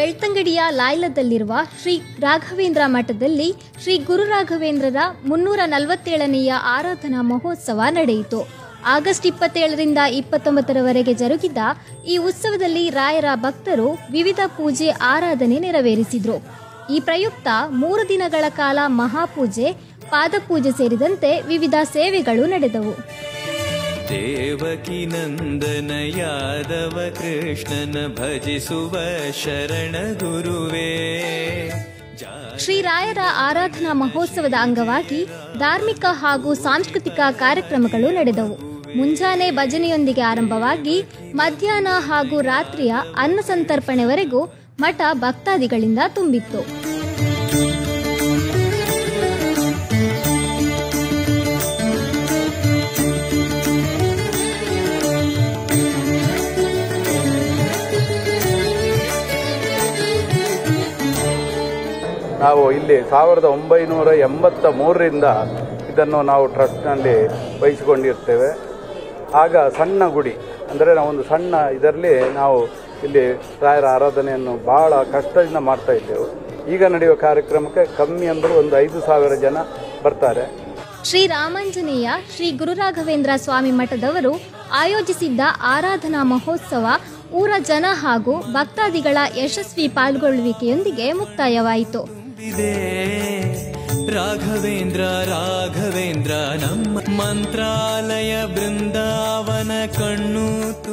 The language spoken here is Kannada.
ಬೆಳ್ತಂಗಡಿಯ ಲಾಯ್ಲದಲ್ಲಿರುವ ಶ್ರೀ ರಾಘವೇಂದ್ರ ಮಠದಲ್ಲಿ ಶ್ರೀ ಗುರು ರಾಘವೇಂದ್ರರ ಮುನ್ನೂರ ನಲವತ್ತೇಳನೆಯ ಆರಾಧನಾ ಮಹೋತ್ಸವ ನಡೆಯಿತು ಆಗಸ್ಟ್ ಇಪ್ಪತ್ತೇಳರಿಂದ ಇಪ್ಪತ್ತೊಂಬತ್ತರವರೆಗೆ ಜರುಗಿದ ಈ ಉತ್ಸವದಲ್ಲಿ ರಾಯರ ಭಕ್ತರು ವಿವಿಧ ಪೂಜೆ ಆರಾಧನೆ ನೆರವೇರಿಸಿದ್ರು ಈ ಪ್ರಯುಕ್ತ ಮೂರು ದಿನಗಳ ಕಾಲ ಮಹಾಪೂಜೆ ಪಾದಪೂಜೆ ಸೇರಿದಂತೆ ವಿವಿಧ ಸೇವೆಗಳು ನಡೆದವು ದೇವಕಿ ನಂದನ ಯಾದವ ಕೃಷ್ಣನ ಭಜಿಸುವ ಶರಣ ಗುರುವೇ ಜಾ- ಶ್ರೀರಾಯರ ಆರಾಧನಾ ಮಹೋತ್ಸವದ ಅಂಗವಾಗಿ ಧಾರ್ಮಿಕ ಹಾಗೂ ಸಾಂಸ್ಕೃತಿಕ ಕಾರ್ಯಕ್ರಮಗಳು ನಡೆದವು ಮುಂಜಾನೆ ಭಜನೆಯೊಂದಿಗೆ ಆರಂಭವಾಗಿ ಮಧ್ಯಾಹ್ನ ಹಾಗೂ ರಾತ್ರಿಯ ಅನ್ನ ಸಂತರ್ಪಣೆವರೆಗೂ ಮಠ ಭಕ್ತಾದಿಗಳಿಂದ ತುಂಬಿತ್ತು ನಾವು ಇಲ್ಲಿ ಸಾವಿರದ ಒಂಬೈನೂರ ಎಂಬತ್ತ ಮೂರರಿಂದ ಇದನ್ನು ನಾವು ಟ್ರಸ್ಟ್ನಲ್ಲಿ ವಹಿಸಿಕೊಂಡಿರ್ತೇವೆ ಆಗ ಸಣ್ಣ ಗುಡಿ ಅಂದರೆ ನಾವೊಂದು ಸಣ್ಣ ಇದರಲ್ಲಿ ನಾವು ಇಲ್ಲಿ ರಾಯರ ಆರಾಧನೆಯನ್ನು ಬಹಳ ಕಷ್ಟದಿಂದ ಮಾಡ್ತಾ ಇದ್ದೆವು ಈಗ ನಡೆಯುವ ಕಾರ್ಯಕ್ರಮಕ್ಕೆ ಕಮ್ಮಿ ಅಂದರೂ ಒಂದು ಐದು ಸಾವಿರ ಜನ ಬರ್ತಾರೆ ಶ್ರೀ ರಾಮಾಂಜನೇಯ ಶ್ರೀ ಗುರುರಾಘವೇಂದ್ರ ಸ್ವಾಮಿ ಮಠದವರು ಆಯೋಜಿಸಿದ್ದ ಆರಾಧನಾ ಮಹೋತ್ಸವ ಊರ ಜನ ಹಾಗೂ ಭಕ್ತಾದಿಗಳ ಯಶಸ್ವಿ ಪಾಲ್ಗೊಳ್ಳುವಿಕೆಯೊಂದಿಗೆ ಮುಕ್ತಾಯವಾಯಿತು ಇದೆ ರಾಘವೇಂದ್ರ ರಾಘವೇಂದ್ರ ನಮ್ಮ ಮಂತ್ರಾಲಯ ಬೃಂದಾವನ ಕಣ್ಣು